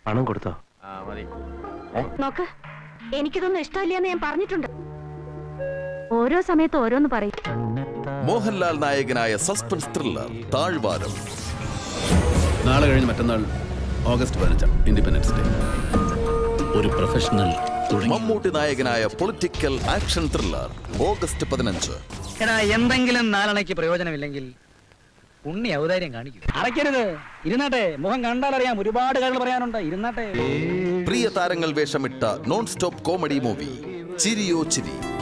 പണം കൊടുത്തോ നോക്ക് എനിക്കിതൊന്നും ഇഷ്ടമില്ലെന്ന് ഞാൻ പറഞ്ഞിട്ടുണ്ട് ഓരോ സമയത്ത് ഓരോന്ന് പറയും മോഹൻലാൽ നായകനായ സസ്പെൻസ് ത്രില്ലർ താഴ്വാരം നാളെ കഴിഞ്ഞ് മറ്റന്നാൾ ഓഗസ്റ്റ് പതിനഞ്ചാം ഇൻഡിപെൻഡൻസ് ഡേ ഒരു പ്രൊഫഷണൽ മമ്മൂട്ടി നായകനായ പൊളിറ്റിക്കൽ ആക്ഷൻ ത്രില്ലർ ഓഗസ്റ്റ് പതിനഞ്ച് എടാ എന്തെങ്കിലും നാലണയ്ക്ക് പ്രയോജനമില്ലെങ്കിൽ ഉണ്ണി ഔദാര്യം കാണിക്കും അടയ്ക്കരുത് ഇരുന്നാട്ടെ മുഖം കണ്ടാലറിയാം ഒരുപാട് കാര്യങ്ങൾ പറയാനുണ്ട് ഇരുന്നാട്ടെ പ്രിയ താരങ്ങൾ വേഷമിട്ട നോൺ സ്റ്റോപ്പ് കോമഡി മൂവി ചിരിയോ ചിരി